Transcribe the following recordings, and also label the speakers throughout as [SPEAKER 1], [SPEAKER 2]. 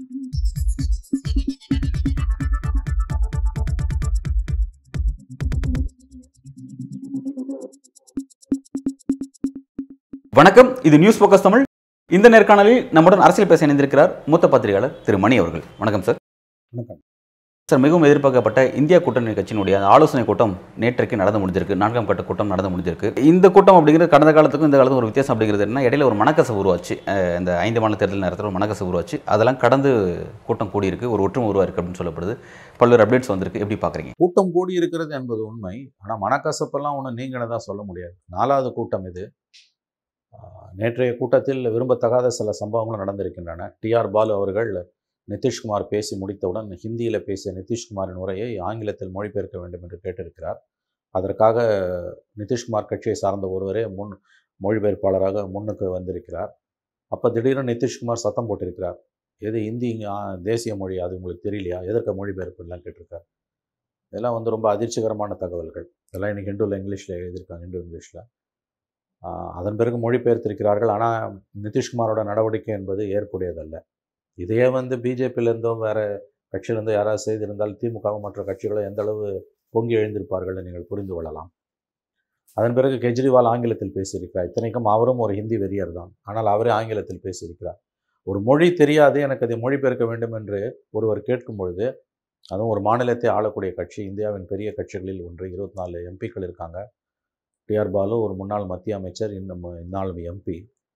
[SPEAKER 1] வணக்கம் இது news focus Tamil இந்த நேர்காணலில் நம்முடன் அரசியல் பேச இணைந்திருக்கிறார் மூத்த பத்திரிகையாளர் திரு மணி அவர்கள் வணக்கம் சார்
[SPEAKER 2] வணக்கம்.
[SPEAKER 1] சார் மிகவும் எதிர்பார்க்கப்பட்ட இந்தியா கூட்டணி கட்சியினுடைய அந்த ஆலோசனை கூட்டம் நேற்றைக்கு நடந்து முடிஞ்சிருக்கு நான்காம் கட்ட கூட்டம் நடந்து முடிஞ்சிருக்கு இந்த கூட்டம் அப்படிங்கிறது கடந்த காலத்துக்கும் இந்த காலத்துக்கும் ஒரு வித்தியாசம் அப்படிங்கிறது என்ன இடையில ஒரு மனக்கசவு உருவாச்சு அஹ் இந்த ஐந்து மாநில தேர்தல் நேரத்தில் ஒரு மனக்கசவு உருவாச்சு அதெல்லாம் கடந்து கூட்டம் கூடியிருக்கு ஒரு ஒற்றுமை உருவாயிருக்கு அப்படின்னு சொல்லப்படுது பல்வேறு அப்டேட்ஸ் வந்திருக்கு எப்படி பார்க்குறீங்க
[SPEAKER 2] கூட்டம் கூடி இருக்கிறது என்பது உண்மை ஆனால் மனக்கசப்பெல்லாம் ஒன்றும் நீங்கினதா சொல்ல முடியாது நாலாவது கூட்டம் இது ஆஹ், நேற்றைய கூட்டத்தில் விரும்பத்தகாத சில சம்பவங்களும் நடந்திருக்கின்றன டிஆர் பாலு அவர்கள் நிதிஷ்குமார் பேசி முடித்தவுடன் ஹிந்தியில் பேசிய நிதிஷ்குமாரின் உரையை ஆங்கிலத்தில் மொழிபெயர்க்க வேண்டும் என்று கேட்டிருக்கிறார் அதற்காக நிதிஷ்குமார் கட்சியை சார்ந்த ஒருவரே முன் மொழிபெயர்ப்பாளராக முன்னுக்கு வந்திருக்கிறார் அப்போ திடீர்னு நிதிஷ்குமார் சத்தம் போட்டிருக்கிறார் எது ஹிந்தி ஆ, தேசிய மொழி அது உங்களுக்கு தெரியலையா எதற்கு மொழிபெயர்ப்புலாம் கேட்டிருக்கார் இதெல்லாம் வந்து ரொம்ப அதிர்ச்சிகரமான தகவல்கள் இதெல்லாம் இன்னைக்கு ஹிந்துவில் இங்கிலீஷில் எழுதியிருக்காங்க ஹிந்து இங்கிலீஷில் அதன் பிறகு மொழிபெயர்த்திருக்கிறார்கள் ஆனால் நிதிஷ்குமாரோட நடவடிக்கை என்பது ஏற்புடையதல்ல இதையே வந்து பிஜேபியிலேருந்தோ வேறு கட்சியிலேருந்தோ யாராவது செய்திருந்தால் திமுகவும் மற்ற கட்சிகளும் எந்த அளவு பொங்கி எழுந்திருப்பார்கள் நீங்கள் புரிந்து கொள்ளலாம் அதன் பிறகு கெஜ்ரிவால் ஆங்கிலத்தில் பேசியிருக்கிறார் இத்தனைக்கும் அவரும் ஒரு ஹிந்தி வெறியர் தான் ஆனால் அவரே ஆங்கிலத்தில் பேசியிருக்கிறார் ஒரு மொழி தெரியாது எனக்கு அதை மொழிபெயர்க்க வேண்டும் என்று ஒருவர் கேட்கும் பொழுது அதுவும் ஒரு மாநிலத்தை ஆளக்கூடிய கட்சி இந்தியாவின் பெரிய கட்சிகளில் ஒன்று இருபத்தி நாலு எம்பிக்கள் இருக்காங்க டிஆர் பாலு ஒரு முன்னாள் மத்திய அமைச்சர் இன்னும் இந்நாளும் எம்பி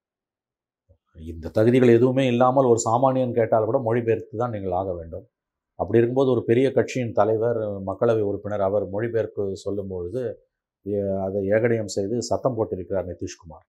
[SPEAKER 2] இந்த தகுதிகள் எதுவுமே இல்லாமல் ஒரு சாமானியன் கேட்டால் கூட மொழிபெயர்த்து தான் நீங்கள் ஆக வேண்டும் அப்படி இருக்கும்போது ஒரு பெரிய கட்சியின் தலைவர் மக்களவை உறுப்பினர் அவர் மொழிபெயர்ப்பு சொல்லும்பொழுது ஏ- அதை ஏகடியம் செய்து சத்தம் போட்டிருக்கிறார் நிதிஷ்குமார்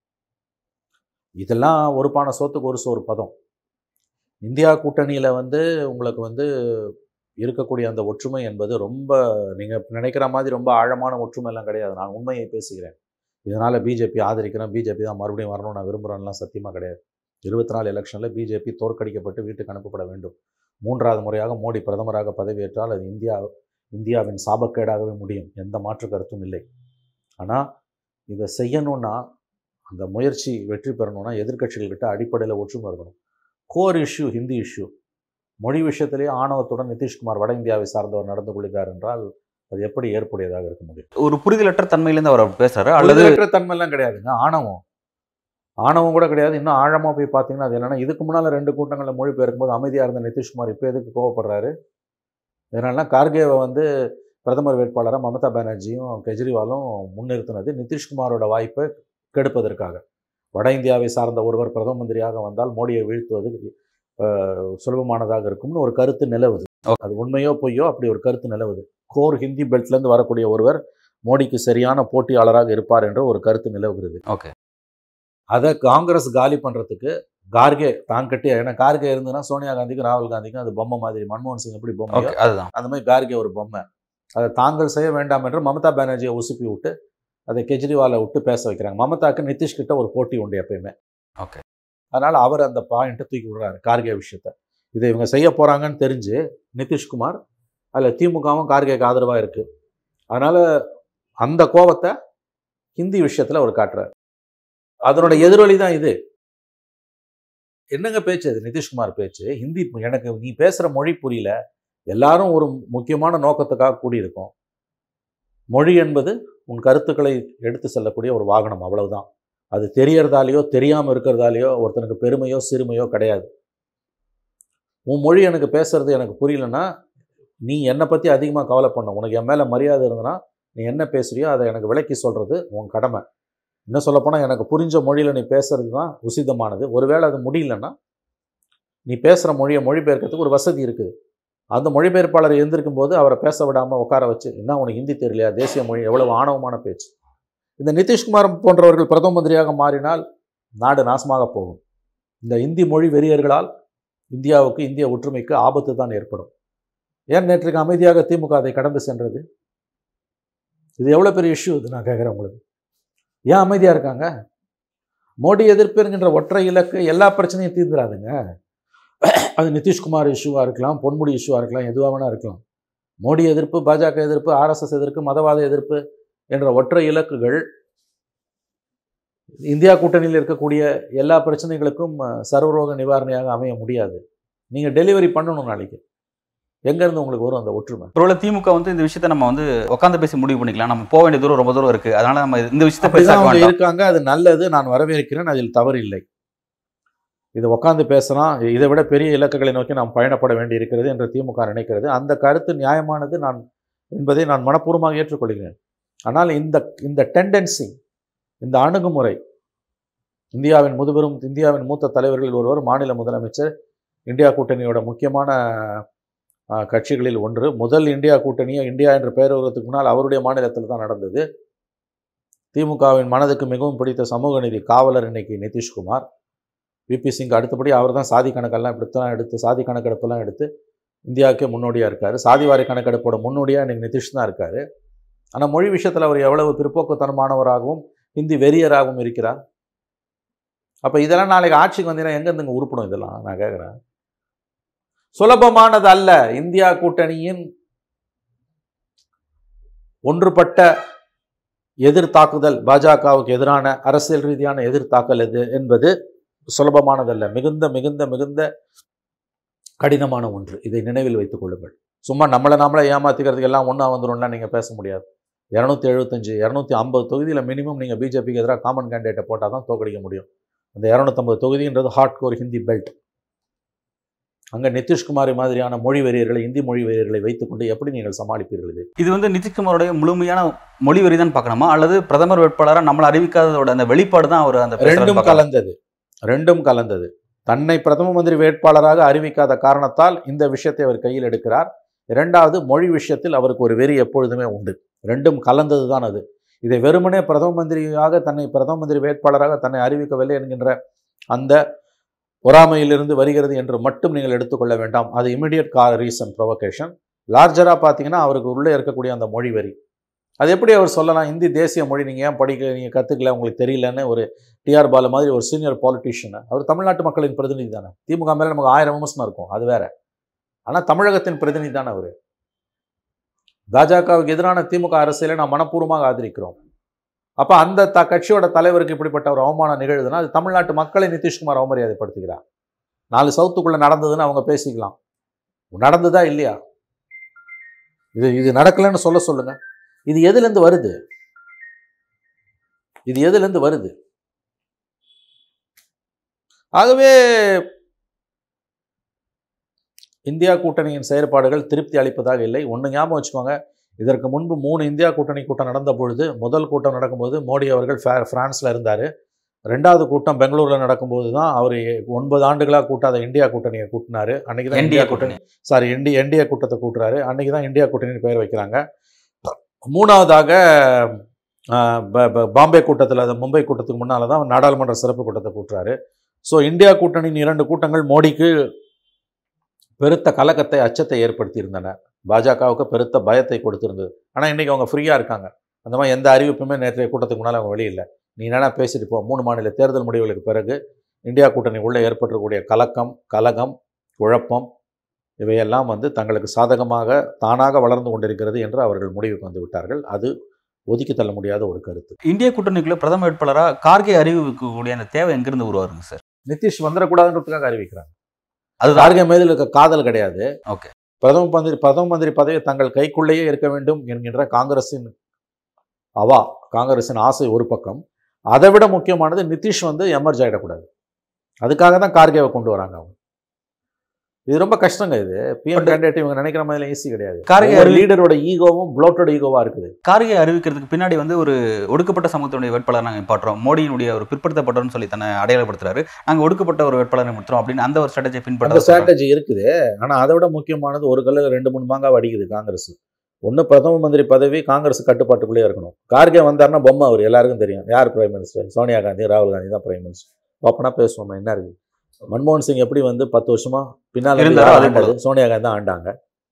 [SPEAKER 2] இதெல்லாம் ஒரு பானை சோத்துக்கு ஒரு சோறு பதம் இந்தியா கூட்டணியில் வந்து உங்களுக்கு வந்து இருக்கக்கூடிய அந்த ஒற்றுமை என்பது ரொம்ப நீங்கள் நினைக்கிற மாதிரி ரொம்ப ஆழமான ஒற்றுமை எல்லாம் கிடையாது நான் உண்மையை பேசுகிறேன் இதனால் பிஜேபி ஆதரிக்கிறேன் பிஜேபி தான் மறுபடியும் வரணும் நான் விரும்புகிறேன்லாம் சத்தியமாக கிடையாது இருபத்தி நாலு எலெக்ஷனில் பிஜேபி தோற்கடிக்கப்பட்டு வீட்டுக்கு அனுப்பப்பட வேண்டும் மூன்றாவது முறையாக மோடி பிரதமராக பதவியேற்றால் அது இந்தியா இந்தியாவின் சாபக்கேடாகவே முடியும் எந்த மாற்று கருத்தும் இல்லை ஆனால் இதை செய்யணும்னா அந்த முயற்சி வெற்றி பெறணும்னா எதிர்க்கட்சிகள்கிட்ட அடிப்படையில் ஒற்றுமை இருக்கணும் கோர் இஷ்யூ ஹிந்தி இஷ்யூ மொழி விஷயத்திலேயே ஆணவத்துடன் நிதிஷ்குமார் வட இந்தியாவை சார்ந்தவர் நடந்து கொள்கிறார் என்றால் அது எப்படி ஏற்புடையதாக இருக்க முடியும்
[SPEAKER 1] ஒரு புரிதலற்ற தன்மையிலேருந்து அவர் பேசுறாரு அல்லது
[SPEAKER 2] அல்லது தன்மைலாம் கிடையாதுங்க ஆணவம் ஆணவம் கூட கிடையாது இன்னும் ஆழமாக போய் பார்த்தீங்கன்னா அது என்னன்னா இதுக்கு முன்னால் ரெண்டு கூட்டங்களில் மொழிபெயர்க்கும்போது அமைதியாக இருந்த நிதிஷ்குமார் இப்போ எதுக்கு கோவப்படுறாரு இதனால கார்கேவை வந்து பிரதமர் வேட்பாளராக மமதா பானர்ஜியும் கெஜ்ரிவாலும் முன்னிறுத்தினது நிதிஷ்குமாரோட வாய்ப்பை கெடுப்பதற்காக வட இந்தியாவை சார்ந்த ஒருவர் பிரதம மந்திரியாக வந்தால் மோடியை வீழ்த்துவது அஹ், சுலபமானதாக இருக்கும்னு ஒரு கருத்து நிலவுது
[SPEAKER 1] Okay.
[SPEAKER 2] அது உண்மையோ பொய்யோ அப்படி ஒரு கருத்து நிலவுது கோர் ஹிந்தி பெல்ட்லேருந்து வரக்கூடிய ஒருவர் மோடிக்கு சரியான போட்டியாளராக இருப்பார் என்ற ஒரு கருத்து நிலவுகிறது
[SPEAKER 1] ஓகே
[SPEAKER 2] அதை காங்கிரஸ் காலி பண்ணுறதுக்கு கார்கே தான் கட்டி ஏன்னா கார்கே இருந்ததுன்னா சோனியா காந்திக்கும் ராகுல் காந்திக்கும் அது பொம்மை மாதிரி மன்மோகன் சிங் எப்படி பொம்மையோ
[SPEAKER 1] ஓகே அதுதான்
[SPEAKER 2] அந்த மாதிரி கார்கே ஒரு பொம்மை அதை தாங்கள் செய்ய வேண்டாம் என்று மமதா பானர்ஜியை உசுப்பி விட்டு அதை கெஜ்ரிவாலை விட்டு பேச வைக்கிறாங்க மமதாக்கு நிதிஷ் கிட்ட ஒரு போட்டி உண்டு எப்பயுமே
[SPEAKER 1] ஓகே
[SPEAKER 2] அதனால் அவர் அந்த பாயிண்ட்டை தூக்கி விடுறாரு கார்கே விஷயத்தை இதை இவங்க செய்ய போகிறாங்கன்னு தெரிஞ்சு நிதிஷ்குமார் அதில் திமுகவும் கார்கேக்கு ஆதரவாக இருக்குது அதனால் அந்த கோபத்தை ஹிந்தி விஷயத்தில் அவர் காட்டுறார் அதனோட எதிரொலி தான் இது என்னங்க பேச்சு அது நிதிஷ்குமார் பேச்சு ஹிந்தி எனக்கு நீ பேசுகிற மொழி புரியல எல்லாரும் ஒரு முக்கியமான நோக்கத்துக்காக கூடியிருக்கோம் மொழி என்பது உன் கருத்துக்களை எடுத்து செல்லக்கூடிய ஒரு வாகனம் அவ்வளவுதான் அது தெரியறதாலேயோ தெரியாமல் இருக்கிறதாலேயோ ஒருத்தனுக்கு பெருமையோ சிறுமையோ கிடையாது உன் மொழி எனக்கு பேசுறது எனக்கு புரியலன்னா நீ என்னை பற்றி அதிகமாக கவலை பண்ண உனக்கு என் மேலே மரியாதை இருந்தனா நீ என்ன பேசுறியோ அதை எனக்கு விளக்கி சொல்கிறது உன் கடமை இன்னும் சொல்லப்போனால் எனக்கு புரிஞ்ச மொழியில் நீ பேசுறது தான் உசிதமானது ஒருவேளை அது முடியலன்னா நீ பேசுகிற மொழியை மொழிபெயர்க்கிறதுக்கு ஒரு வசதி இருக்குது அந்த மொழிபெயர்ப்பாளர் எழுந்திருக்கும் போது அவரை பேச விடாமல் உட்கார வச்சு என்ன உனக்கு ஹிந்தி தெரியலையா தேசிய மொழி எவ்வளவு ஆணவமான பேச்சு இந்த நிதிஷ்குமார் போன்றவர்கள் பிரதம மந்திரியாக மாறினால் நாடு நாசமாக போகும் இந்த இந்தி மொழி வெறியர்களால் இந்தியாவுக்கு இந்திய ஒற்றுமைக்கு ஆபத்து தான் ஏற்படும் ஏன் நேற்றுக்கு அமைதியாக திமுக அதை கடந்து சென்றது இது எவ்வளோ பெரிய இஷ்யூ இது நான் கேட்குறேன் உங்களுக்கு ஏன் அமைதியாக இருக்காங்க மோடி எதிர்ப்பு என்கின்ற ஒற்றை இலக்கு எல்லா பிரச்சனையும் தீர்ந்துடாதுங்க அது நிதிஷ்குமார் இஷ்யூவாக இருக்கலாம் பொன்முடி இஷ்யூவாக இருக்கலாம் எதுவாக வேணா இருக்கலாம் மோடி எதிர்ப்பு பாஜக எதிர்ப்பு ஆர்எஸ்எஸ் எதிர்ப்பு மதவாத எதிர்ப்பு என்ற ஒற்றை இலக்குகள் இந்தியா கூட்டணியில் இருக்கக்கூடிய எல்லா பிரச்சனைகளுக்கும் அஹ், சர்வரோக நிவாரணியாக அமைய முடியாது நீங்கள் டெலிவரி பண்ணணும் நாளைக்கு எங்கேருந்து உங்களுக்கு வரும் அந்த ஒற்றுமை
[SPEAKER 1] ஒருவேளை திமுக வந்து இந்த விஷயத்தை நம்ம வந்து உட்காந்து பேசி முடிவு பண்ணிக்கலாம் நம்ம போக வேண்டிய தூரம் ரொம்ப தூரம் இருக்கு அதனால நம்ம இந்த விஷயத்தை
[SPEAKER 2] அப்படிதான்
[SPEAKER 1] பேச
[SPEAKER 2] அவங்க
[SPEAKER 1] வேண்டாம்
[SPEAKER 2] இருக்காங்க அது நல்லது நான் வரவேற்கிறேன் அதில் தவறு இல்லை இது உட்காந்து பேசலாம் இதை விட பெரிய இலக்குகளை நோக்கி நாம் பயணப்பட வேண்டி இருக்கிறது என்று திமுக நினைக்கிறது அந்த கருத்து நியாயமானது நான் என்பதை நான் மனப்பூர்வமாக ஏற்றுக்கொள்கிறேன் ஆனால் இந்த இந்த டெண்டன்சி இந்த அணுகுமுறை இந்தியாவின் முதுபெரும் இந்தியாவின் மூத்த தலைவர்களில் ஒருவர் மாநில முதலமைச்சர் இந்தியா கூட்டணியோட முக்கியமான ஆஹ், கட்சிகளில் ஒன்று முதல் இந்தியா கூட்டணியை இந்தியா என்ற பெயர் வருவதற்கு முன்னால் அவருடைய மாநிலத்தில் தான் நடந்தது திமுகவின் மனதுக்கு மிகவும் பிடித்த சமூக நீதி காவலர் இன்னைக்கு நிதிஷ்குமார் விபி சிங் அடுத்தபடி அவர் தான் சாதி கணக்கெல்லாம் இப்படித்தான் எடுத்து சாதி கணக்கெடுப்பெல்லாம் எடுத்து இந்தியாவுக்கே முன்னோடியாக இருக்கார் சாதிவாரி கணக்கெடுப்போட முன்னோடியாக இன்னைக்கு நிதிஷ் தான் இருக்கார் ஆனால் மொழி விஷயத்தில் அவர் எவ்வளவு பிற்போக்குத்தனமானவராகவும் ஹிந்தி வெறியராகவும் இருக்கிறார் அப்போ இதெல்லாம் நாளைக்கு ஆட்சிக்கு வந்தீங்கன்னா எங்கேருந்துங்க உருப்படும் இதெல்லாம் நான் கேட்குறேன் சுலபமானது அல்ல இந்தியா கூட்டணியின் ஒன்றுபட்ட எதிர் தாக்குதல் பாஜகவுக்கு எதிரான அரசியல் ரீதியான எதிர் தாக்கல் இது என்பது சுலபமானதல்ல மிகுந்த மிகுந்த மிகுந்த கடினமான ஒன்று இதை நினைவில் வைத்துக் கொள்ளுங்கள் சும்மா நம்மளை நாமளே ஏமாத்திக்கிறதுக்கு எல்லாம் ஒன்றா வந்துடும்லாம் நீங்கள் பேச முடியாது இரநூத்தி எழுபத்தஞ்சு இரநூத்தி ஐம்பது தொகுதியில் மினிமம் நீங்கள் பிஜேபிக்கு எதிராக காமன் கேண்டிடேட்டை போட்டால் தான் தோக்கடிக்க முடியும் அந்த இரநூத்தம்பது தொகுதின்றது ஹார்ட் கோர் ஹிந்தி பெல்ட் அங்கே நிதிஷ்குமாரி மாதிரியான மொழி வெறியர்களை இந்தி மொழி வெறியர்களை வைத்துக்கொண்டு எப்படி நீங்கள் சமாளிப்பீர்கள் இது
[SPEAKER 1] இது வந்து நிதிஷ்குமாரோடைய முழுமையான மொழி வரி தான் பார்க்கணுமா அல்லது பிரதமர் வேட்பாளராக நம்மளை அறிவிக்காததோட அந்த வெளிப்பாடு தான் அவர் அந்த பேசுறது
[SPEAKER 2] ரெண்டும்
[SPEAKER 1] பார்க்கணும்.
[SPEAKER 2] கலந்தது ரெண்டும் கலந்தது தன்னை பிரதம மந்திரி வேட்பாளராக அறிவிக்காத காரணத்தால் இந்த விஷயத்தை அவர் கையில் எடுக்கிறார் இரண்டாவது மொழி விஷயத்தில் அவருக்கு ஒரு வெறி எப்பொழுதுமே உண்டு ரெண்டும் கலந்தது தான் அது இதை வெறுமனே பிரதம மந்திரியாக தன்னை பிரதம மந்திரி வேட்பாளராக தன்னை அறிவிக்கவில்லை என்கின்ற அந்த பொறாமையிலிருந்து வருகிறது என்று மட்டும் நீங்கள் எடுத்துக்கொள்ள வேண்டாம் அது இமிடியட் கா ரீசன் ப்ரொவகேஷன் லார்ஜராக பார்த்தீங்கன்னா அவருக்கு உள்ளே இருக்கக்கூடிய அந்த மொழி வரி அது எப்படி அவர் சொல்லலாம் இந்தி தேசிய மொழி நீங்கள் ஏன் படிக்க நீங்கள் கற்றுக்கல உங்களுக்கு தெரியலன்னு ஒரு டிஆர் பாலு மாதிரி ஒரு சீனியர் பாலிட்டிஷியன் அவர் தமிழ்நாட்டு மக்களின் பிரதிநிதி தானே திமுக மேலே நமக்கு ஆயிரம் விமர்சனம் இருக்கும் அது வேற ஆனால் தமிழகத்தின் பிரதிநிதி தானே அவர் பாஜகவுக்கு எதிரான திமுக அரசியலை நாம் மனப்பூர்வமாக ஆதரிக்கிறோம் அப்போ அந்த த கட்சியோட தலைவருக்கு இப்படிப்பட்ட ஒரு அவமானம் நிகழுதுன்னா அது தமிழ்நாட்டு மக்களை நிதிஷ்குமார் அவமரியாதைப்படுத்துகிறார் நாலு சவுத்துக்குள்ளே நடந்ததுன்னு அவங்க பேசிக்கலாம் நடந்ததா இல்லையா இது இது நடக்கலைன்னு சொல்ல சொல்லுங்க இது எதுலேருந்து வருது இது எதுலேருந்து வருது ஆகவே இந்தியா கூட்டணியின் செயற்பாடுகள் திருப்தி அளிப்பதாக இல்லை ஒன்று ஞாபகம் வச்சுக்கோங்க இதற்கு முன்பு மூணு இந்தியா கூட்டணி கூட்டம் நடந்த பொழுது முதல் கூட்டம் நடக்கும்போது மோடி அவர்கள் ஃபே ஃப்ரான்ஸில் இருந்தார் ரெண்டாவது கூட்டம் பெங்களூரில் நடக்கும்போது தான் அவர் ஒன்பது ஆண்டுகளாக கூட்டாத இந்தியா கூட்டணியை கூட்டினாரு அன்னைக்கு தான்
[SPEAKER 1] NDA
[SPEAKER 2] இந்தியா கூட்டணி சாரி என்டி என்டிஏ கூட்டத்தை கூட்டுறாரு அன்னைக்கு தான் இந்தியா கூட்டணின்னு பெயர் வைக்கிறாங்க மூணாவதாக ஆஹ், ப- ப- பாம்பே கூட்டத்தில் அது மும்பை கூட்டத்துக்கு முன்னால் தான் நாடாளுமன்ற சிறப்பு கூட்டத்தை கூட்டுறாரு ஸோ இந்தியா கூட்டணியின் இரண்டு கூட்டங்கள் மோடிக்கு பெருத்த கலக்கத்தை அச்சத்தை ஏற்படுத்தியிருந்தன பாஜகவுக்கு பெருத்த பயத்தை கொடுத்திருந்தது ஆனால் இன்றைக்கி அவங்க ஃப்ரீயாக இருக்காங்க அந்த மாதிரி எந்த அறிவிப்புமே நேற்றைய கூட்டத்துக்கு முன்னால் அவங்க வெளியில்லை நீ என்னென்னா பேசிட்டு போ மூணு மாநில தேர்தல் முடிவுகளுக்கு பிறகு இந்தியா கூட்டணி உள்ளே ஏற்பட்டிருக்கக்கூடிய கலக்கம் கலகம் குழப்பம் இவையெல்லாம் வந்து தங்களுக்கு சாதகமாக தானாக வளர்ந்து கொண்டிருக்கிறது என்று அவர்கள் முடிவுக்கு வந்து விட்டார்கள் அது ஒதுக்கி தள்ள முடியாத ஒரு கருத்து
[SPEAKER 1] இந்திய கூட்டணிக்குள்ள பிரதம வேட்பாளராக கார்கே அறிவிக்கக்கூடிய அந்த தேவை எங்கிருந்து உருவாருங்க சார்
[SPEAKER 2] நிதிஷ் வந்துடக்கூடாதுன்றதுக்காக அறிவிக்கிறாங்க
[SPEAKER 1] அதுதான்
[SPEAKER 2] கார்கே மீது இருக்க காதல் கிடையாது
[SPEAKER 1] Okay.
[SPEAKER 2] பிரதம மந்திரி பிரதம மந்திரி பதவி தங்கள் கைக்குள்ளேயே இருக்க வேண்டும் என்கின்ற காங்கிரசின் அவா காங்கிரசின் ஆசை ஒரு பக்கம் அதை விட முக்கியமானது நிதிஷ் வந்து எமர்ஜ் ஆகிடக்கூடாது அதுக்காக தான் கார்கேவை கொண்டு வராங்க அவங்க இது ரொம்ப கஷ்டங்க இது பிஎம்
[SPEAKER 1] But-
[SPEAKER 2] கேண்டிடேட் இவங்க நினைக்கிற மாதிரி ஈஸி கிடையாது
[SPEAKER 1] கார்கே
[SPEAKER 2] ஒரு
[SPEAKER 1] அறிவி-
[SPEAKER 2] லீடரோட ஈகோவும் ப்ளோட்டோட ஈகோவா இருக்குது
[SPEAKER 1] கார்கே அறிவிக்கிறதுக்கு பின்னாடி வந்து ஒரு ஒடுக்கப்பட்ட சமூகத்தினுடைய வேட்பாளர் நாங்கள் பாட்டுறோம் மோடியினுடைய ஒரு பிற்படுத்தப்பட்டவர்னு சொல்லி தன்னை அடையாளப்படுத்துறாரு நாங்கள் ஒடுக்கப்பட்ட ஒரு வேட்பாளரை நிறுத்துறோம் அப்படின்னு அந்த ஒரு ஸ்ட்ராட்டஜி
[SPEAKER 2] அந்த
[SPEAKER 1] பின்பற்ற
[SPEAKER 2] ஸ்ட்ராட்டஜி இருக்குது ஆனா அதை விட முக்கியமானது ஒரு கல்லில் ரெண்டு மூணு மாங்காய் அடிக்குது காங்கிரஸ் ஒன்று பிரதம மந்திரி பதவி காங்கிரஸ் கட்டுப்பாட்டுக்குள்ளே இருக்கணும் கார்கே வந்தாருன்னா பொம்மை அவர் எல்லாருக்கும் தெரியும் யார் பிரைம் மினிஸ்டர் சோனியா காந்தி ராகுல் காந்தி தான் பிரைம் மினிஸ்டர் ஓப்பனாக பேசுவோம் என்ன இருக்கு மன்மோகன் சிங் எப்படி வந்து பத்து வருஷமா பின்னால்
[SPEAKER 1] இருந்தாரோ அதே
[SPEAKER 2] ஆண்டது சோனியா காந்தி தான் ஆண்டாங்க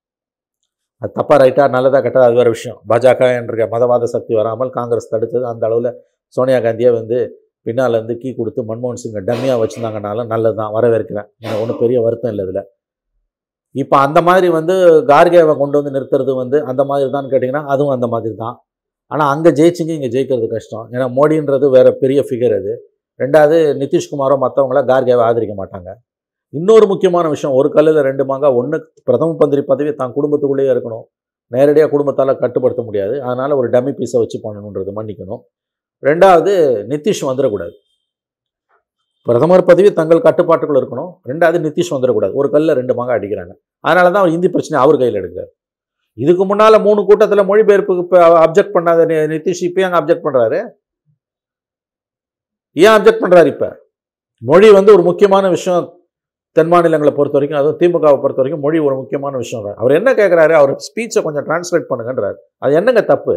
[SPEAKER 2] அது தப்பா ரைட்டா நல்லதா கெட்டதா அது வேற விஷயம் பாஜக என்ற மதவாத சக்தி வராமல் காங்கிரஸ் தடுத்தது அந்த அளவில் சோனியா காந்தியே வந்து பின்னால் இருந்து கீ கொடுத்து மன்மோகன் சிங்கை டம்மியாக வச்சுருந்தாங்கனாலும் நல்லது தான் வரவேற்கிறேன் எனக்கு ஒன்றும் பெரிய வருத்தம் இல்லை இதில் இப்போ அந்த மாதிரி வந்து கார்கேவை கொண்டு வந்து நிறுத்துறது வந்து அந்த மாதிரி தான் கேட்டிங்கன்னா அதுவும் அந்த மாதிரி தான் ஆனால் அங்கே ஜெயிச்சுங்க இங்கே ஜெயிக்கிறது கஷ்டம் ஏன்னா மோடின்றது வேற பெரிய ஃபிகர் அது ரெண்டாவது நிதிஷ்குமாரோ மற்றவங்கள கார்கேவை ஆதரிக்க மாட்டாங்க இன்னொரு முக்கியமான விஷயம் ஒரு கல்லில் ரெண்டு மாங்காய் ஒன்று பிரதம மந்திரி பதவி தான் குடும்பத்துக்குள்ளேயே இருக்கணும் நேரடியாக குடும்பத்தால் கட்டுப்படுத்த முடியாது அதனால் ஒரு டம்மி பீஸை வச்சு பண்ணணுன்றது மன்னிக்கணும் ரெண்டாவது நிதிஷ் வந்துடக்கூடாது பிரதமர் பதவி தங்கள் கட்டுப்பாட்டுக்குள்ள இருக்கணும் ரெண்டாவது நிதிஷ் வந்துடக்கூடாது ஒரு கல்லில் ரெண்டு மாங்காய் அடிக்கிறாங்க அதனால தான் இந்தி பிரச்சனை அவர் கையில் எடுக்கிறார் இதுக்கு முன்னால் மூணு கூட்டத்தில் மொழிபெயர்ப்புக்கு இப்போ அப்ஜெக்ட் பண்ணாத நி- நிதிஷ் இப்போ ஏங்க அப்ஜெக்ட் பண்ணுறாரு ஏன் அப்ஜெக்ட் பண்ணுறாரு இப்போ மொழி வந்து ஒரு முக்கியமான விஷயம் தென் மாநிலங்களை பொறுத்த வரைக்கும் அதுவும் திமுகவை பொறுத்த வரைக்கும் மொழி ஒரு முக்கியமான விஷயம் தான். அவர் என்ன கேட்குறாரு அவர் ஸ்பீச்சை கொஞ்சம் டிரான்ஸ்லேட் பண்ணுங்கன்றாரு அது என்னங்க தப்பு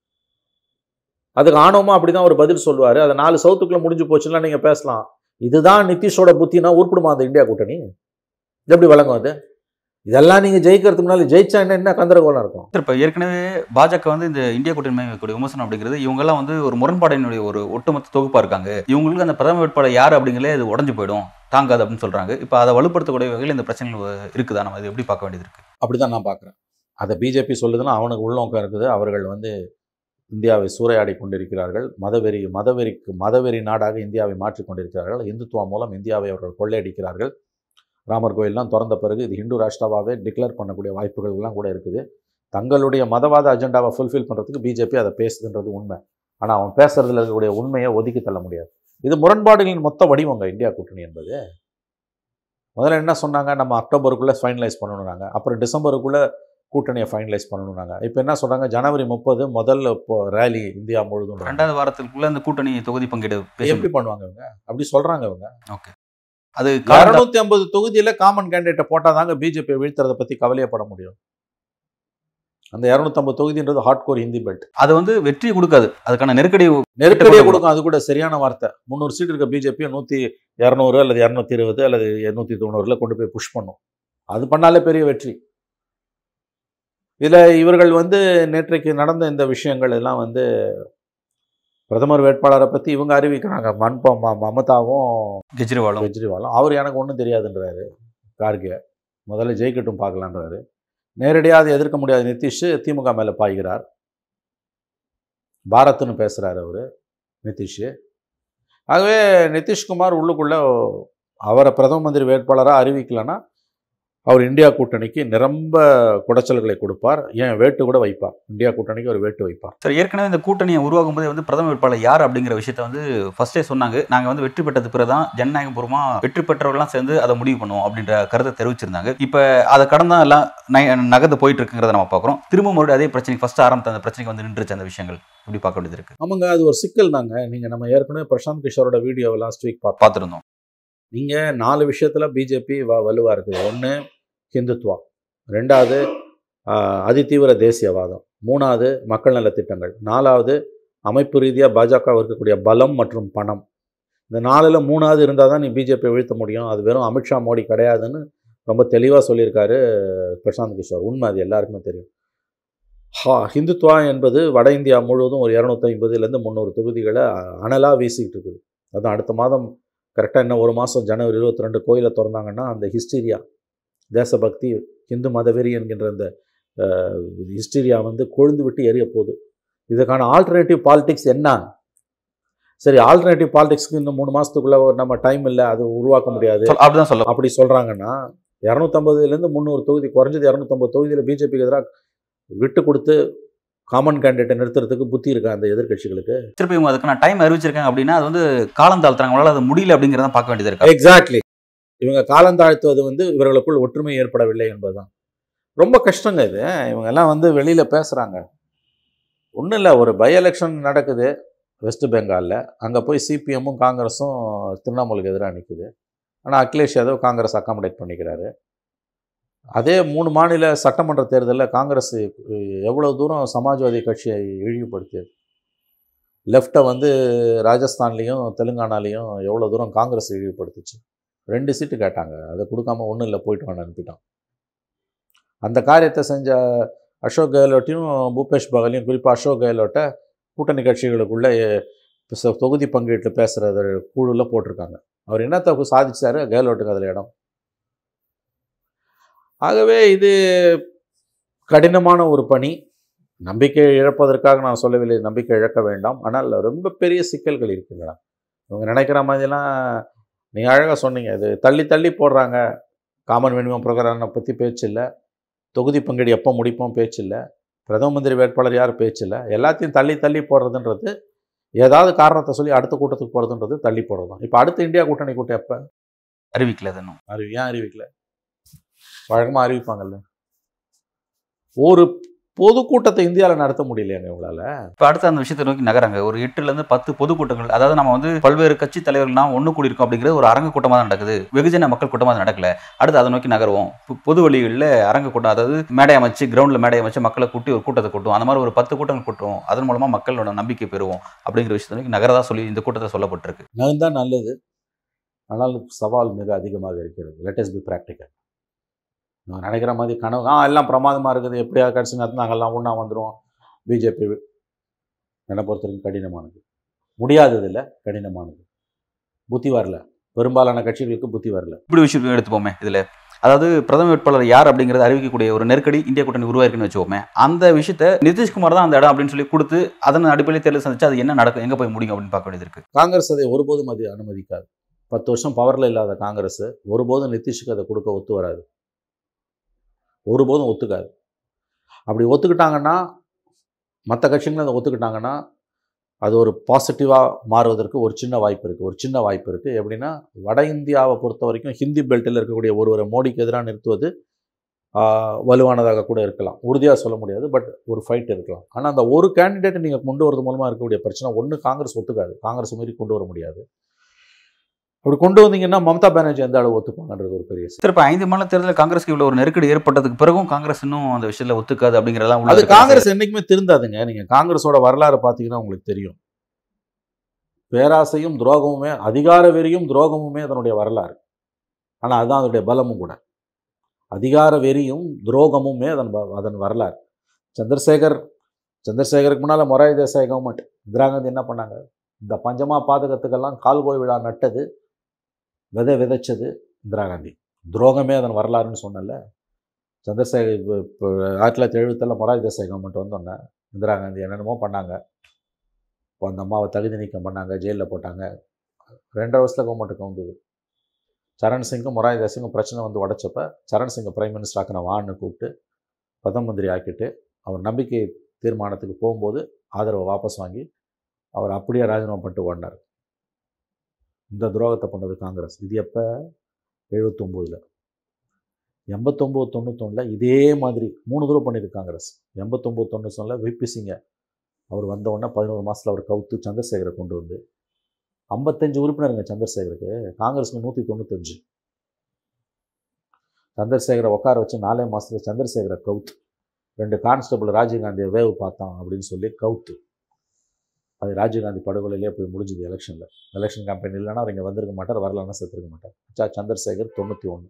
[SPEAKER 2] அதுக்கு ஆணவமா அப்படி தான் அவர் பதில் சொல்லுவார் அது நாலு சவுத்துக்குள்ளே முடிஞ்சு போச்சுன்னா நீங்கள் பேசலாம் இதுதான் நிதிஷோட புத்தினா உருப்பிடுமா அந்த இந்தியா கூட்டணி இது எப்படி வழங்கும் அது இதெல்லாம் நீங்கள் ஜெயிக்கிறதுக்கு முன்னாடி ஜெயிச்சா என்ன என்ன கந்தரகோலம் இருக்கும்
[SPEAKER 1] சார் இப்போ ஏற்கனவே பாஜக வந்து இந்த இந்தியா கூட்டணி மேல் வைக்கக்கூடிய விமர்சனம் அப்படிங்கிறது இவங்கெல்லாம் வந்து ஒரு முரண்பாடினுடைய ஒரு ஒட்டுமொத்த தொகுப்பாக இருக்காங்க இவங்களுக்கு அந்த பிரதம வேட்பாளர் யார் அப்படிங்கிறதே அது உடஞ்சு போயிடும் தாங்காது அப்படின்னு சொல்றாங்க இப்போ அதை வலுப்படுத்தக்கூடிய வகையில் இந்த பிரச்சனைகள் இருக்குதா நம்ம இது எப்படி பார்க்க வேண்டியது இருக்கு
[SPEAKER 2] அப்படி தான் நான் பார்க்குறேன் அதை பிஜேபி சொல்லுதுன்னா அவனுக்கு உள்நோக்கம் இருக்குது அவர்கள் வந்து இந்தியாவை சூறையாடி கொண்டிருக்கிறார்கள் மதவெறி மதவெறிக்கு மதவெறி நாடாக இந்தியாவை மாற்றிக் கொண்டிருக்கிறார்கள் இந்துத்துவா மூலம் இந்தியாவை அவர்கள் கொள்ளையடிக்கிறார்கள் ராமர் கோயில்லாம் திறந்த பிறகு இது ஹிந்து ராஷ்டிராவாகவே டிக்ளேர் பண்ணக்கூடிய வாய்ப்புகள் எல்லாம் கூட இருக்குது தங்களுடைய மதவாத அஜெண்டாவை ஃபுல்ஃபில் பண்ணுறதுக்கு பிஜேபி அதை பேசுதுன்றது உண்மை ஆனால் அவன் பேசுறதுல இருக்கக்கூடிய உண்மையை ஒதுக்கி தள்ள முடியாது இது முரண்பாடுகளின் மொத்த வடிவங்க இந்தியா கூட்டணி என்பது முதல்ல என்ன சொன்னாங்க நம்ம அக்டோபருக்குள்ளே ஃபைனலைஸ் பண்ணணுன்னாங்க அப்புறம் டிசம்பருக்குள்ளே கூட்டணியை ஃபைனலைஸ் பண்ணணுன்னாங்க இப்போ என்ன சொல்கிறாங்க ஜனவரி முப்பது முதல்ல இப்போ ரேலி இந்தியா முழுதும்
[SPEAKER 1] ரெண்டாவது வாரத்துக்குள்ள இந்த கூட்டணி தொகுதி பங்கீடு பேச
[SPEAKER 2] எப்படி பண்ணுவாங்க இவங்க அப்படி சொல்கிறாங்க இவங்க
[SPEAKER 1] ஓகே அது காரணம்
[SPEAKER 2] இரநூத்தி ஐம்பது தொகுதியில் காமன் கேண்டிடேட்டை போட்டால் தாங்க பிஜேபி வீழ்த்துறதை பற்றி கவலையப்பட முடியும் அந்த இரநூத்தம்பது தொகுதின்றது ஹார்ட் கோர் ஹிந்தி பெல்ட்
[SPEAKER 1] அது வந்து வெற்றி கொடுக்காது அதுக்கான நெருக்கடி
[SPEAKER 2] நெருக்கடியை
[SPEAKER 1] போட்டு
[SPEAKER 2] கொடுக்கும் அது கூட சரியான வார்த்தை முந்நூறு சீட் இருக்க பிஜேபி நூற்றி இரநூறு அல்லது இரநூத்தி இருபது அல்லது எண்ணூற்றி தொண்ணூறுல கொண்டு போய் புஷ் பண்ணும் அது பண்ணாலே பெரிய வெற்றி இதில் இவர்கள் வந்து நேற்றைக்கு நடந்த இந்த விஷயங்கள் எல்லாம் வந்து பிரதமர் வேட்பாளரை பற்றி இவங்க அறிவிக்கிறாங்க மன்ப ம- மமதாவும்
[SPEAKER 1] கெஜ்ரிவாலும்
[SPEAKER 2] கெஜ்ரிவாலும் அவர் எனக்கு ஒன்றும் தெரியாதுன்றாரு கார்கே முதல்ல ஜெயிக்கட்டும் பார்க்கலான்றாரு நேரடியாக அதை எதிர்க்க முடியாத நிதிஷ் திமுக மேலே பாய்கிறார் பாரத்னு பேசுகிறார் அவர் நிதிஷ் ஆகவே நிதிஷ்குமார் உள்ளுக்குள்ளே அவரை பிரதம மந்திரி வேட்பாளராக அறிவிக்கலைன்னா அவர் இந்தியா கூட்டணிக்கு நிரம்ப குடைச்சல்களை கொடுப்பார் ஏன் வேட்டு கூட வைப்பார் இந்தியா கூட்டணிக்கு ஒரு வேட்டு வைப்பார்
[SPEAKER 1] சார் ஏற்கனவே இந்த கூட்டணியை உருவாக்கும் போதே வந்து பிரதம வேட்பாளர் யார் அப்படிங்கிற விஷயத்த வந்து ஃபர்ஸ்டே சொன்னாங்க நாங்க வந்து வெற்றி பெற்றது பிறகு தான் ஜனநாயகபூர்வமா வெற்றி பெற்றவர்கள்லாம் சேர்ந்து அதை முடிவு பண்ணுவோம் அப்படின்ற கருத்தை தெரிவிச்சிருந்தாங்க இப்போ அதை கடந்தா எல்லாம் நை- நகர்ந்து போயிட்டு இருக்குங்கிறத நம்ம பார்க்குறோம் திரும்ப மறுபடியும் அதே பிரச்சனைக்கு ஃபர்ஸ்ட் ஆரம்பித்த அந்த பிரச்சனைக்கு வந்து நின்றுச்சு அந்த விஷயங்கள் எப்படி பார்க்க வேண்டியது இருக்கு
[SPEAKER 2] ஆமாங்க அது ஒரு சிக்கல் தாங்க நீங்கள் நம்ம ஏற்கனவே பிரசாந்த் கிஷோரோட வீடியோவை லாஸ்ட் வீக் பார்த்தோம்
[SPEAKER 1] பார்த்துருந்தோம்
[SPEAKER 2] நீங்கள் நாலு விஷயத்தில் பிஜேபி வ வலுவாக இருக்குது ஒன்று ஹிந்துத்வா ரெண்டாவது ஆஹ், அதிதீவிர தேசியவாதம் மூணாவது மக்கள் நலத் திட்டங்கள் நாலாவது அமைப்பு ரீதியாக பாஜக இருக்கக்கூடிய பலம் மற்றும் பணம் இந்த நாலில் மூணாவது இருந்தால் தான் நீ பிஜேபி வீழ்த்த முடியும் அது வெறும் அமித்ஷா மோடி கிடையாதுன்னு ரொம்ப தெளிவாக சொல்லியிருக்காரு பிரசாந்த் கிஷோர் உண்மை அது எல்லாருக்குமே தெரியும் ஹா ஹிந்துத்வா என்பது வட இந்தியா முழுவதும் ஒரு இரநூத்தி ஐம்பதுலேருந்து முந்நூறு தொகுதிகளை அனலாக வீசிக்கிட்டு இருக்குது அதுவும் அடுத்த மாதம் கரெக்டாக இன்னும் ஒரு மாதம் ஜனவரி இருபத்தி ரெண்டு கோயிலை திறந்தாங்கன்னா அந்த ஹிஸ்டீரியா தேசபக்தி ஹிந்து மதவெறி என்கின்ற அந்த ஹிஸ்டீரியா வந்து கொழுந்து விட்டு எரிய போகுது இதுக்கான ஆல்டர்னேட்டிவ் பாலிடிக்ஸ் என்ன சரி ஆல்டர்னேட்டிவ் பாலிடிக்ஸ்க்கு இன்னும் மூணு மாதத்துக்குள்ளே நம்ம டைம் இல்லை அது உருவாக்க முடியாது
[SPEAKER 1] சொல்- அப்படிதான் சொல்ல
[SPEAKER 2] அப்படி சொல்கிறாங்கன்னா இரநூத்தம்பதுலேருந்து முந்நூறு தொகுதி குறைஞ்சது இரநூத்தம்பது தொகுதியில் பிஜேபிக்கு எதிராக விட்டு கொடுத்து காமன் கேண்டிடேட்டை நிறுத்துறதுக்கு புத்தி இருக்கா அந்த எதிர்க்கட்சிகளுக்கு
[SPEAKER 1] திருப்பி இவங்க அதுக்கான டைம் அறிவிச்சிருக்காங்க அப்படின்னா அது வந்து காலம் தாழ்த்துறாங்க அவங்களால அது முடியல அப்படிங்கிறத பார்க்க வேண்டியது இருக்கு
[SPEAKER 2] எக்ஸாக்ட்லி இவங்க காலந்தாழ்த்துவது வந்து இவர்களுக்குள் ஒற்றுமை ஏற்படவில்லை என்பதுதான் ரொம்ப கஷ்டங்க இது இவங்க எல்லாம் வந்து வெளியில் பேசுகிறாங்க ஒன்றும் இல்லை ஒரு பை எலெக்ஷன் நடக்குது வெஸ்ட் பெங்காலில் அங்கே போய் சிபிஎம்மும் காங்கிரஸும் திரிணாமுலுக்கு எதிராக நிற்குது ஆனால் அகிலேஷ் யாதவ் காங்கிரஸ் அக்காமடேட் பண்ணிக்கிறாரு அதே மூணு மாநில சட்டமன்ற தேர்தலில் காங்கிரஸ் எவ்வளோ தூரம் சமாஜ்வாதி கட்சியை இழிவுபடுத்தியது லெஃப்ட்டை வந்து ராஜஸ்தான்லேயும் தெலுங்கானாலையும் எவ்வளோ தூரம் காங்கிரஸ் இழிவுபடுத்துச்சு ரெண்டு சீட்டு கேட்டாங்க அதை கொடுக்காம ஒன்றும் இல்லை போயிட்டு வாங்க அனுப்பிட்டான் அந்த காரியத்தை செஞ்ச அசோக் கெஹ்லோட்டையும் பூபேஷ் பகலையும் குறிப்பாக அசோக் கெஹ்லோட்டை கூட்டணி கட்சிகளுக்குள்ள எ- ச- தொகுதி பங்கீட்டில் பேசுகிறத குழுவில் போட்டிருக்காங்க அவர் என்னத்தை சாதிச்சாரு கெஹ்லோட்டுக்கு அதில் இடம் ஆகவே இது கடினமான ஒரு பணி நம்பிக்கை இழப்பதற்காக நான் சொல்லவில்லை நம்பிக்கை இழக்க வேண்டாம் ஆனால் ரொம்ப பெரிய சிக்கல்கள் இருக்கின்றன இவங்க நினைக்கிற மாதிரிலாம் நீங்கள் அழகாக சொன்னீங்க இது தள்ளி தள்ளி போடுறாங்க காமன் மினிமம் ப்ரோக்ராமை பற்றி பேச்சு இல்லை தொகுதி பங்கீடு எப்போ முடிப்போம் பேச்சு இல்லை பிரதம மந்திரி வேட்பாளர் யார் பேச்சு இல்லை எல்லாத்தையும் தள்ளி தள்ளி போடுறதுன்றது ஏதாவது காரணத்தை சொல்லி அடுத்த கூட்டத்துக்கு போகிறதுன்றது தள்ளி போடுறது தான் இப்போ அடுத்த இந்தியா கூட்டணி கூட்டம் எப்போ
[SPEAKER 1] அறிவிக்கல அது இன்னும்
[SPEAKER 2] அறிவி ஏன் அறிவிக்கல வழக்கமாக அறிவிப்பாங்கல்ல ஒரு பொதுக்கூட்டத்தை இந்தியாவில் நடத்த முடியலையாங்க இவங்களால
[SPEAKER 1] இப்போ அடுத்து அந்த விஷயத்தை நோக்கி நகராங்க ஒரு எட்டுல இருந்து பத்து பொதுக்கூட்டங்கள் அதாவது நம்ம வந்து பல்வேறு கட்சி தலைவர்கள்லாம் ஒன்று கூடியிருக்கோம் அப்படிங்கிறது ஒரு அரங்க கூட்டமாக தான் நடக்குது வெகுஜன மக்கள் கூட்டமாக அது நடக்கல அடுத்து அதை நோக்கி நகருவோம் பொ- பொது வழிகளில் அரங்க கூட்டம் அதாவது மேடை அமைச்சு கிரவுண்டில் மேடை அமைச்சு மக்களை கூட்டி ஒரு கூட்டத்தை கூட்டும் அந்த மாதிரி ஒரு பத்து கூட்டங்கள் கூட்டுவோம் அதன் மூலமாக மக்களோட நம்பிக்கை பெறுவோம் அப்படிங்கிற விஷயத்தை நோக்கி நகரதா சொல்லி இந்த கூட்டத்தில் சொல்லப்பட்டிருக்கு
[SPEAKER 2] நகர்ந்தால் நல்லது ஆனால் சவால் மிக அதிகமாக இருக்கிறது லெட் இஸ் பி ப்ராக்டிக்கல் நான் நினைக்கிற மாதிரி கனவு ஆ எல்லாம் பிரமாதமாக இருக்குது எப்படியாவது கடைசி நேரத்தில் நாங்கள்லாம் ஒன்றா வந்துடுவோம் பிஜேபி என்னை பொறுத்த வரைக்கும் கடினமானது முடியாதது இல்லை கடினமானது புத்தி வரல பெரும்பாலான கட்சிகளுக்கு புத்தி வரல
[SPEAKER 1] இப்படி விஷயம் எடுத்துப்போமே இதில் அதாவது பிரதம வேட்பாளர் யார் அப்படிங்கிறத அறிவிக்கக்கூடிய ஒரு நெருக்கடி இந்திய கூட்டணி உருவாயிருக்குன்னு வச்சுக்கோமே அந்த விஷயத்தை நிதிஷ்குமார் தான் அந்த இடம் அப்படின்னு சொல்லி கொடுத்து அதன் அடிப்படையில் தேர்தல் சந்திச்சு அது என்ன நடக்கும் எங்கே போய் முடியும் அப்படின்னு பார்க்க வேண்டியது இருக்கு
[SPEAKER 2] காங்கிரஸ் அதை ஒருபோதும் அது அனுமதிக்காது பத்து வருஷம் பவரில் இல்லாத காங்கிரஸ் ஒருபோதும் நிதிஷுக்கு அதை கொடுக்க ஒத்து வராது ஒருபோதும் ஒத்துக்காது அப்படி ஒத்துக்கிட்டாங்கன்னா மற்ற கட்சிகளும் அதை ஒத்துக்கிட்டாங்கன்னா அது ஒரு பாசிட்டிவாக மாறுவதற்கு ஒரு சின்ன வாய்ப்பு இருக்குது ஒரு சின்ன வாய்ப்பு இருக்குது எப்படின்னா வட இந்தியாவை பொறுத்த வரைக்கும் ஹிந்தி பெல்ட்டில் இருக்கக்கூடிய ஒருவரை மோடிக்கு எதிராக நிறுத்துவது ஆஹ், வலுவானதாக கூட இருக்கலாம் உறுதியாக சொல்ல முடியாது பட் ஒரு ஃபைட் இருக்கலாம் ஆனால் அந்த ஒரு கேண்டிடேட்டை நீங்கள் கொண்டு வரது மூலமாக இருக்கக்கூடிய பிரச்சனை ஒன்று காங்கிரஸ் ஒத்துக்காது காங்கிரஸ் மாரி கொண்டு வர முடியாது அப்படி கொண்டு வந்தீங்கன்னா மம்தா பானர்ஜி எந்த அளவு ஒத்துப்பாங்கன்றது ஒரு பெரிய
[SPEAKER 1] சார் இப்போ ஐந்து மாநில தேர்தலில் காங்கிரஸ்க்கு இவ்வளோ ஒரு நெருக்கடி ஏற்பட்டதுக்கு பிறகும் காங்கிரஸ் இன்னும் அந்த விஷயத்தில் ஒத்துக்காது அப்படிங்கிறதெல்லாம் உள்ள
[SPEAKER 2] அது
[SPEAKER 1] இருக்கு.
[SPEAKER 2] காங்கிரஸ் என்னைக்குமே திருந்தாதுங்க நீங்க காங்கிரஸோட வரலாறு பார்த்தீங்கன்னா உங்களுக்கு தெரியும் பேராசையும் துரோகமுமே அதிகார வெறியும் துரோகமுமே அதனுடைய வரலாறு ஆனால் அதுதான் அதனுடைய பலமும் கூட அதிகார வெறியும் துரோகமுமே அதன் வ- அதன் வரலாறு சந்திரசேகர் சந்திரசேகருக்கு முன்னால் மொராய் தேசாய் கவர்மெண்ட் இந்திரா காந்தி என்ன பண்ணாங்க இந்த பஞ்சமா பாதகத்துக்கெல்லாம் கால்கோய் விழா நட்டது விதை விதைச்சது இந்திரா காந்தி துரோகமே அதன் வரலாறுன்னு சொன்னல சந்திரசேகர் இப்போ இப்போ ஆயிரத்தி தொள்ளாயிரத்தி எழுபத்தில் மொராஜ் தேசாய் கவர்மெண்ட் வந்தோன்னே இந்திரா காந்தி என்னென்னமோ பண்ணாங்க இப்போ அந்த அம்மாவை தகுதி நீக்கம் பண்ணாங்க ஜெயிலில் போட்டாங்க ரெண்டரை வருஷத்தில் கவர்மெண்ட்டுக்கு வந்தது சரண் சிங்கும் மொராஜ் தேசிங்கும் பிரச்சனை வந்து உடச்சப்ப சரண் சிங்கை பிரைம் மினிஸ்டர் ஆக்கின வான்னு கூப்பிட்டு பிரதம மந்திரி ஆக்கிட்டு அவர் நம்பிக்கை தீர்மானத்துக்கு போகும்போது ஆதரவை வாபஸ் வாங்கி அவர் அப்படியே ராஜினாமா பண்ணிட்டு ஓடினார் இந்த துரோகத்தை பண்ணது காங்கிரஸ் இது எப்போ எழுபத்தொம்போதில் எண்பத்தொம்போது தொண்ணூத்தொன்னில் இதே மாதிரி மூணு தூரம் பண்ணியிருக்கு காங்கிரஸ் எண்பத்தொம்போது தொண்ணூத்தொன்னில் விபி சிங்க அவர் வந்த உடனே பதினோரு மாதத்தில் அவர் கவுத்து சந்திரசேகரை கொண்டு வந்து ஐம்பத்தஞ்சு உறுப்பினருங்க சந்திரசேகருக்கு காங்கிரஸுக்கு நூற்றி தொண்ணூத்தஞ்சு சந்திரசேகரை உட்கார வச்சு நாலே மாதத்தில் சந்திரசேகரை கவுத்து ரெண்டு கான்ஸ்டபிள் ராஜீவ்காந்தியை வேவு பார்த்தான் அப்படின்னு சொல்லி கவுத்து அது ராஜீவ்காந்தி படுகொலையிலே போய் முடிஞ்சுது எலெக்ஷனில் எலெக்ஷன் கேம்பெயின் இல்லைன்னா அவர் இங்கே வந்திருக்க மாட்டார் வரலன்னா செத்துருக்க மாட்டார் சா சந்திரசேகர் தொண்ணூற்றி ஒன்று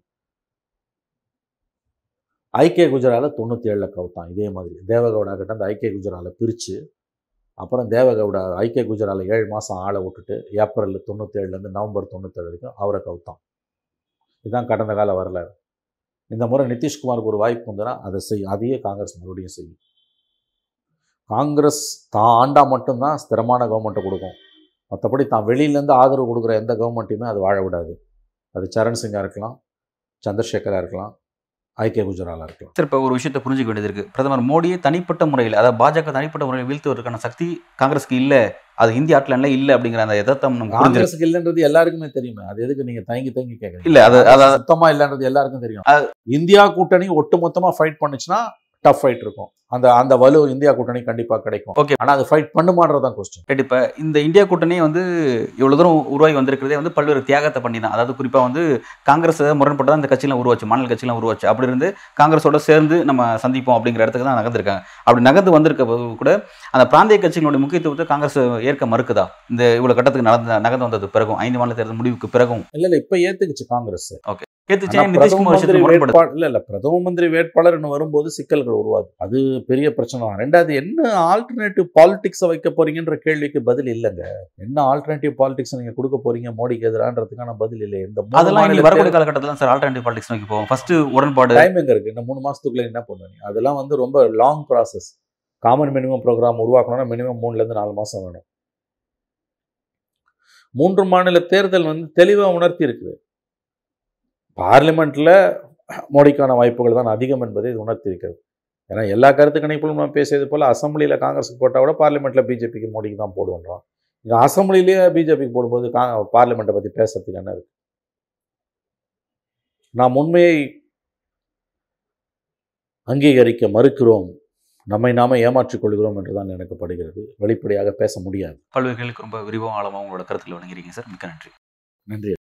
[SPEAKER 2] ஐக்கிய குஜரால தொண்ணூற்றி ஏழில் கவுத்தான் இதே மாதிரி தேவகவுடா கிட்ட அந்த ஐக்கிய குஜராலை பிரித்து அப்புறம் தேவகவுடா ஐக்கிய குஜரால ஏழு மாதம் ஆளை விட்டுட்டு ஏப்ரல் தொண்ணூற்றி ஏழுலேருந்து நவம்பர் தொண்ணூத்தேழு வரைக்கும் அவரை கவுத்தான் இதுதான் கடந்த கால வரலாறு இந்த முறை நிதிஷ்குமாருக்கு ஒரு வாய்ப்பு வந்ததுன்னா அதை செய்யும் அதையே காங்கிரஸ் மறுபடியும் செய்யும் காங்கிரஸ் தான் ஆண்டா மட்டும்தான் ஸ்திரமான கவர்மெண்ட்டை கொடுக்கும் மற்றபடி தான் வெளியிலேருந்து ஆதரவு கொடுக்குற எந்த கவர்மெண்ட்டையுமே அது வாழ விடாது அது சரண் சிங்கா இருக்கலாம் சந்திரசேகரா இருக்கலாம் ஐக்கிய குஜராலா இருக்கலாம்
[SPEAKER 1] சார் இப்போ ஒரு விஷயத்தை புரிஞ்சுக்க வேண்டியது இருக்கு பிரதமர் மோடியை தனிப்பட்ட முறையில் அதாவது பாஜக தனிப்பட்ட முறையில் வீழ்த்துவதற்கான சக்தி காங்கிரஸ்க்கு இல்லை அது இந்திய ஆட்ல இல்லை அப்படிங்கிற அந்த எதார்த்தம் நம்ம புரிஞ்சிருக்கு
[SPEAKER 2] காங்கிரஸுக்கு இல்லைன்றது எல்லாருக்குமே தெரியுமே அது எதுக்கு நீங்க தயங்கி தயங்கி கேட்குறீங்க
[SPEAKER 1] இல்ல அது அதாவது
[SPEAKER 2] சுத்தமா இல்லைன்றது எல்லாருக்கும் தெரியும் இந்தியா கூட்டணி ஒட்டுமொத்தமா ஃபைட் பண்ணுச்சுன்னா டஃப் ஃபைட் இருக்கும் அந்த அந்த வலு இந்தியா கூட்டணி கண்டிப்பா கிடைக்கும்
[SPEAKER 1] Okay.
[SPEAKER 2] ஆனா அது ஃபைட் பண்ணுமான்றது தான் கொஸ்டின்
[SPEAKER 1] ரைட் இப்போ இந்த இந்தியா கூட்டணியே வந்து இவ்வளோ தூரம் உருவாகி வந்திருக்கிறதே வந்து பல்வேறு தியாகத்தை பண்ணி தான் அதாவது குறிப்பாக வந்து காங்கிரஸ் முரண்பட்டு தான் இந்த கட்சியெலாம் உருவாச்சு மாநில கட்சியெலாம் உருவாச்சு அப்படி இருந்து காங்கிரஸோட சேர்ந்து நம்ம சந்திப்போம் அப்படிங்கிற இடத்துக்கு தான் நகர்ந்திருக்காங்க அப்படி நகர்ந்து வந்திருக்க போது கூட அந்த பிராந்திய கட்சிகளுடைய முக்கியத்துவத்தை காங்கிரஸ் ஏற்க மறுக்குதா இந்த இவ்வளோ கட்டத்துக்கு நடந்த நகர்ந்து வந்தது பிறகும் ஐந்து மாநில தேர்தல் முடிவுக்கு பிறகும்
[SPEAKER 2] இல்ல இல்ல இப்ப ஏத்துக்குச்சு காங்கிரஸ்
[SPEAKER 1] ஏத்துச்சே
[SPEAKER 2] ஆனா பிரதம
[SPEAKER 1] நிதிஷ்குமார்
[SPEAKER 2] மந்திரி
[SPEAKER 1] விஷயத்தில் முரண்படுது
[SPEAKER 2] வேட்பாளர் இல்ல இல்ல பிரதம மந்திரி வேட்பாளர்னு வரும்போது சிக்கல்கள் உருவாது அது பெரிய பிரச்சனை தான் ரெண்டாவது என்ன ஆல்டர்னேட்டிவ் பாலிடிக்ஸை வைக்க போறீங்கன்ற கேள்விக்கு பதில் இல்லைங்க என்ன ஆல்டர்னேட்டிவ் பாலிடிக்ஸ் நீங்க கொடுக்க போறீங்க மோடிக்கு எதிரான்றதுக்கான பதில் இல்லை இந்த மூணு
[SPEAKER 1] அதெல்லாம் இனி
[SPEAKER 2] மாநில
[SPEAKER 1] வரக்கூடிய காலகட்டத்தில் சார் ஆல்டர்னேட்டிவ் பாலிடிக்ஸ் நோக்கி போவோம் ஃபர்ஸ்ட் உடன்பாடு
[SPEAKER 2] டைம் எங்க இருக்கு இந்த மூணு மாசத்துக்குள்ள என்ன பண்ணுவீங்க அதெல்லாம் வந்து ரொம்ப long process common minimum programme உருவாக்கணும்னா மினிமம் மூணுல இருந்து நாலு மாசம் வேணும் மூன்று மாநில தேர்தல் வந்து தெளிவாக உணர்த்தி இருக்குது பார்லிமெண்ட்டில் மோடிக்கான வாய்ப்புகள் தான் அதிகம் என்பதை இது உணர்த்தி இருக்கிறது ஏன்னா எல்லா கருத்து கணிப்பிலும் நம்ம பேசியது போல் அசம்பிளியில் காங்கிரஸுக்கு போட்டால் கூட பார்லிமெண்ட்டில் பிஜேபிக்கு மோடிக்கு தான் போடுவோன்றோம் இங்கே அசம்பிளிலேயே பிஜேபிக்கு போடும்போது கா பார்லிமெண்ட்டை பற்றி பேசுறதுக்கு என்ன இருக்கு நாம் உண்மையை அங்கீகரிக்க மறுக்கிறோம் நம்மை நாம ஏமாற்றிக் கொள்கிறோம் என்று தான் எனக்கு படுகிறது வெளிப்படையாக பேச முடியாது
[SPEAKER 1] பல்வேறு கேள்விக்கு ரொம்ப விரிவாக ஆழமாக உங்களோட கருத்துக்களை வழங்குறீங்க சார் மிக்க நன்றி
[SPEAKER 2] நன்றி